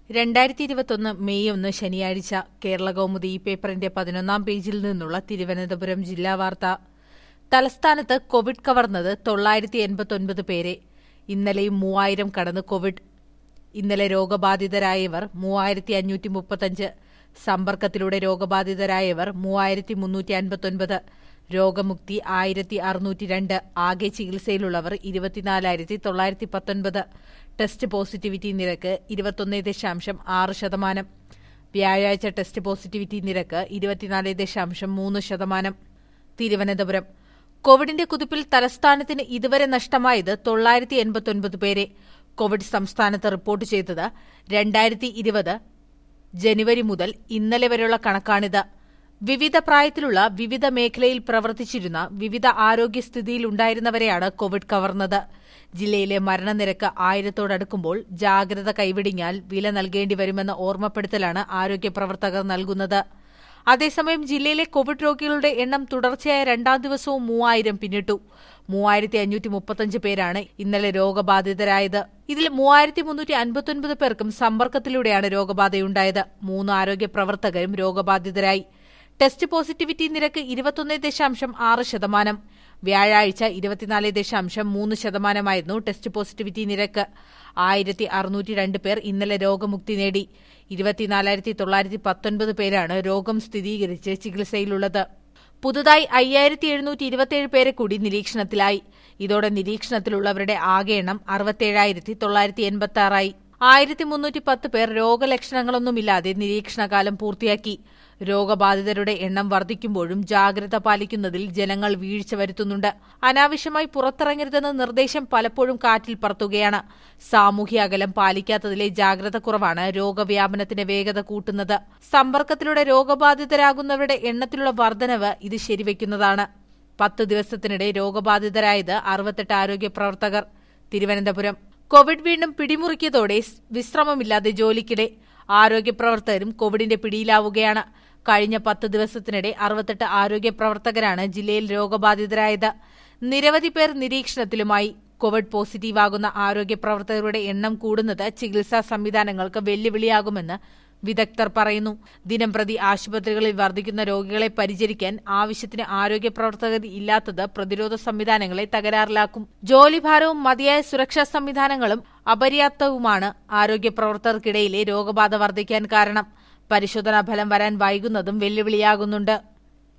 രണ്ടായിരത്തി ഇരുപത്തൊന്ന് മെയ് ഒന്ന് ശനിയാഴ്ച കേരള കൗമുദി ഈ പേപ്പറിന്റെ പതിനൊന്നാം പേജിൽ നിന്നുള്ള തിരുവനന്തപുരം ജില്ലാ വാർത്ത തലസ്ഥാനത്ത് കോവിഡ് കവർന്നത് തൊള്ളായിരത്തി എൺപത്തൊൻപത് പേരെ ഇന്നലെയും മൂവായിരം കടന്ന് കോവിഡ് ഇന്നലെ രോഗബാധിതരായവർ മൂവായിരത്തി അഞ്ഞൂറ്റി മുപ്പത്തഞ്ച് സമ്പർക്കത്തിലൂടെ രോഗബാധിതരായവർ മൂവായിരത്തി മുന്നൂറ്റി അൻപത്തൊൻപത് രോഗമുക്തി ആയിരത്തി അറുന്നൂറ്റി രണ്ട് ആകെ ചികിത്സയിലുള്ളവർ ഇരുപത്തിനാലായിരത്തി തൊള്ളായിരത്തി പത്തൊൻപത് ടെസ്റ്റ് പോസിറ്റിവിറ്റി നിരക്ക് ഇരുപത്തൊന്ന് ദശാംശം ആറ് ശതമാനം വ്യാഴാഴ്ച ടെസ്റ്റ് പോസിറ്റിവിറ്റി നിരക്ക് ഇരുപത്തിനാല് ദശാംശം മൂന്ന് ശതമാനം തിരുവനന്തപുരം കോവിഡിന്റെ കുതിപ്പിൽ തലസ്ഥാനത്തിന് ഇതുവരെ നഷ്ടമായത് തൊള്ളായിരത്തി എൺപത്തൊൻപത് പേരെ കോവിഡ് സംസ്ഥാനത്ത് റിപ്പോർട്ട് ചെയ്തത് രണ്ടായിരത്തി ഇരുപത് ജനുവരി മുതൽ ഇന്നലെ വരെയുള്ള കണക്കാണിത് വിവിധ പ്രായത്തിലുള്ള വിവിധ മേഖലയിൽ പ്രവർത്തിച്ചിരുന്ന വിവിധ ആരോഗ്യസ്ഥിതിയിലുണ്ടായിരുന്നവരെയാണ് കോവിഡ് കവർന്നത് ജില്ലയിലെ മരണനിരക്ക് ആയിരത്തോടടുക്കുമ്പോൾ ജാഗ്രത കൈവിടിഞ്ഞാൽ വില നൽകേണ്ടി വരുമെന്ന ഓർമ്മപ്പെടുത്തലാണ് ആരോഗ്യപ്രവർത്തകർ നൽകുന്നത് അതേസമയം ജില്ലയിലെ കോവിഡ് രോഗികളുടെ എണ്ണം തുടർച്ചയായ രണ്ടാം ദിവസവും മൂവായിരം പിന്നിട്ടു മൂവായിരത്തി അഞ്ഞൂറ്റി മുപ്പത്തഞ്ച് പേരാണ് ഇന്നലെ രോഗബാധിതരായത് ഇതിൽ മൂവായിരത്തി മുന്നൂറ്റി അൻപത്തൊൻപത് പേർക്കും സമ്പർക്കത്തിലൂടെയാണ് രോഗബാധയുണ്ടായത് മൂന്ന് ആരോഗ്യ പ്രവർത്തകരും രോഗബാധിതരായി ടെസ്റ്റ് പോസിറ്റിവിറ്റി നിരക്ക് ഇരുപത്തൊന്ന് ദശാംശം ആറ് ശതമാനം വ്യാഴാഴ്ച ഇരുപത്തിനാല് ദശാംശം മൂന്ന് ശതമാനമായിരുന്നു ടെസ്റ്റ് പോസിറ്റിവിറ്റി നിരക്ക് ആയിരത്തി അറുന്നൂറ്റി രണ്ട് പേർ ഇന്നലെ രോഗമുക്തി നേടി ഇരുപത്തിനാലായിരത്തി തൊള്ളായിരത്തി പത്തൊൻപത് പേരാണ് രോഗം സ്ഥിരീകരിച്ച് ചികിത്സയിലുള്ളത് പുതുതായി അയ്യായിരത്തി എഴുന്നൂറ്റി ഇരുപത്തിയേഴ് പേരെ കൂടി നിരീക്ഷണത്തിലായി ഇതോടെ നിരീക്ഷണത്തിലുള്ളവരുടെ ആകെ എണ്ണം അറുപത്തിയേഴായിരത്തി തൊള്ളായിരത്തി എൺപത്തി ആറായി ആയിരത്തി മുന്നൂറ്റി പത്ത് പേർ രോഗലക്ഷണങ്ങളൊന്നുമില്ലാതെ നിരീക്ഷണകാലം പൂർത്തിയാക്കി രോഗബാധിതരുടെ എണ്ണം വർദ്ധിക്കുമ്പോഴും ജാഗ്രത പാലിക്കുന്നതിൽ ജനങ്ങൾ വീഴ്ച വരുത്തുന്നുണ്ട് അനാവശ്യമായി പുറത്തിറങ്ങരുതെന്ന നിർദ്ദേശം പലപ്പോഴും കാറ്റിൽ പറത്തുകയാണ് സാമൂഹ്യ അകലം പാലിക്കാത്തതിലെ ജാഗ്രത കുറവാണ് രോഗവ്യാപനത്തിന് വേഗത കൂട്ടുന്നത് സമ്പർക്കത്തിലൂടെ രോഗബാധിതരാകുന്നവരുടെ എണ്ണത്തിലുള്ള വർധനവ് ഇത് ശരിവയ്ക്കുന്നതാണ് പത്ത് ദിവസത്തിനിടെ രോഗബാധിതരായത് അറുപത്തെട്ട് ആരോഗ്യ പ്രവർത്തകർ തിരുവനന്തപുരം കോവിഡ് വീണ്ടും പിടിമുറുക്കിയതോടെ വിശ്രമമില്ലാതെ ജോലിക്കിടെ ആരോഗ്യപ്രവർത്തകരും കോവിഡിന്റെ പിടിയിലാവുകയാണ് കഴിഞ്ഞ പത്ത് ദിവസത്തിനിടെ അറുപത്തെട്ട് ആരോഗ്യ പ്രവർത്തകരാണ് ജില്ലയിൽ രോഗബാധിതരായത് നിരവധി പേർ നിരീക്ഷണത്തിലുമായി കോവിഡ് പോസിറ്റീവാകുന്ന ആരോഗ്യ പ്രവർത്തകരുടെ എണ്ണം കൂടുന്നത് ചികിത്സാ സംവിധാനങ്ങൾക്ക് വെല്ലുവിളിയാകുമെന്ന് വിദഗ്ധർ പറയുന്നു ദിനംപ്രതി ആശുപത്രികളിൽ വർദ്ധിക്കുന്ന രോഗികളെ പരിചരിക്കാൻ ആവശ്യത്തിന് ആരോഗ്യ പ്രവർത്തകർ ഇല്ലാത്തത് പ്രതിരോധ സംവിധാനങ്ങളെ തകരാറിലാക്കും ജോലിഭാരവും മതിയായ സുരക്ഷാ സംവിധാനങ്ങളും അപര്യാപ്തവുമാണ് ആരോഗ്യ പ്രവർത്തകർക്കിടയിലെ രോഗബാധ വർദ്ധിക്കാൻ കാരണം പരിശോധനാ ഫലം വരാൻ വൈകുന്നതും വെല്ലുവിളിയാകുന്നുണ്ട്